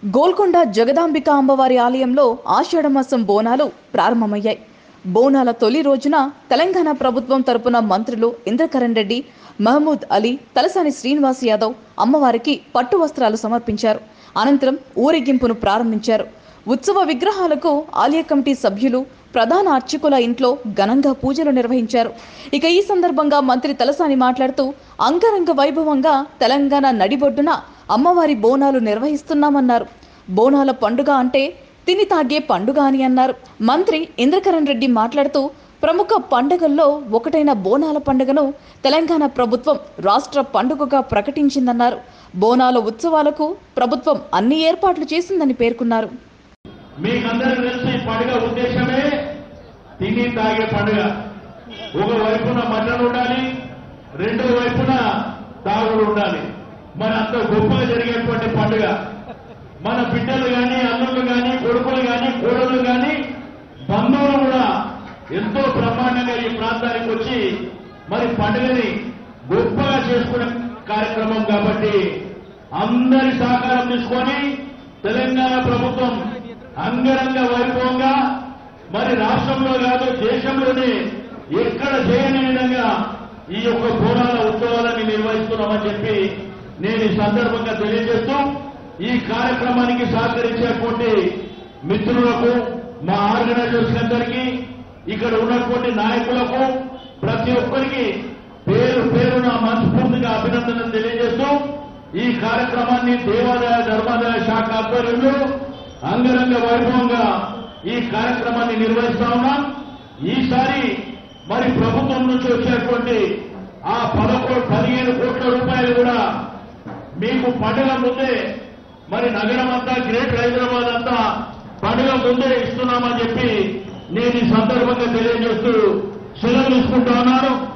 గోల్కొండ జగదాంబిక అమ్మవారి ఆలయంలో ఆషాఢమాసం బోనాలు ప్రారంభమయ్యాయి బోనాల తొలి రోజున తెలంగాణ ప్రభుత్వం తరపున మంత్రులు ఇంద్రకరణ్ రెడ్డి మహమూద్ అలీ తలసాని శ్రీనివాస్ యాదవ్ అమ్మవారికి పట్టు వస్త్రాలు సమర్పించారు అనంతరం ఊరేగింపును ప్రారంభించారు ఉత్సవ విగ్రహాలకు ఆలయ కమిటీ సభ్యులు ప్రధాన అర్చకుల ఇంట్లో ఘనంగా పూజలు నిర్వహించారు ఇక ఈ సందర్భంగా మంత్రి తలసాని మాట్లాడుతూ అంగరంగ వైభవంగా తెలంగాణ నడిబొడ్డున అమ్మవారి బోనాలు నిర్వహిస్తున్నామన్నారు బోనాల పండుగ అంటే తిని తాగే పండుగ అని అన్నారు మంత్రి ఇంద్రకరణ్ రెడ్డి మాట్లాడుతూ ప్రముఖ పండుగల్లో ఒకటైన బోనాల పండుగను తెలంగాణ ప్రభుత్వం రాష్ట్ర పండుగగా ప్రకటించిందన్నారు బోనాల ఉత్సవాలకు ప్రభుత్వం అన్ని ఏర్పాట్లు చేసిందని పేర్కొన్నారు మీకందరికీ తెలుసు ఈ పండుగ ఉద్దేశమే తిని తాగే పండుగ ఒక వైపున మటన్ ఉండాలి రెండో వైపున తాగుడు ఉండాలి మన అంత గొప్పగా జరిగేటువంటి పండుగ మన బిడ్డలు కానీ అల్లుళ్ళు కానీ కొడుకులు కానీ కోడళ్ళు కానీ బంధువులు కూడా ఎంతో బ్రహ్మాండంగా ఈ ప్రాంతానికి వచ్చి మరి పండుగని గొప్పగా చేసుకునే కార్యక్రమం కాబట్టి అందరి సహకారం తీసుకొని తెలంగాణ ప్రభుత్వం అంగరంగ వైభవంగా మరి రాష్ట్రంలో కాదు దేశంలోనే ఎక్కడ చేయని విధంగా ఈ యొక్క బోనాల ఉత్సవాలని నిర్వహిస్తున్నామని చెప్పి నేను ఈ సందర్భంగా తెలియజేస్తూ ఈ కార్యక్రమానికి సహకరించేటువంటి మిత్రులకు మా ఆర్గనైజర్స్ అందరికీ ఇక్కడ ఉన్నటువంటి నాయకులకు ప్రతి ఒక్కరికి పేరు పేరున మనస్ఫూర్తిగా అభినందనలు తెలియజేస్తూ ఈ కార్యక్రమాన్ని దేవాదాయ ధర్మాదాయ శాఖ ఆధ్వర్యంలో అంగరంగ వైభవంగా ఈ కార్యక్రమాన్ని నిర్వహిస్తా ఉన్నాం ఈసారి మరి ప్రభుత్వం నుంచి వచ్చేటువంటి ఆ పదకొండు పదిహేను కోట్ల రూపాయలు కూడా మీకు పండుగ ముందే మరి నగరం అంతా గ్రేట్ హైదరాబాద్ అంతా పండుగ ముందే ఇస్తున్నామని చెప్పి నేను ఈ సందర్భంగా తెలియజేస్తూ సెలవు తీసుకుంటా ఉన్నాను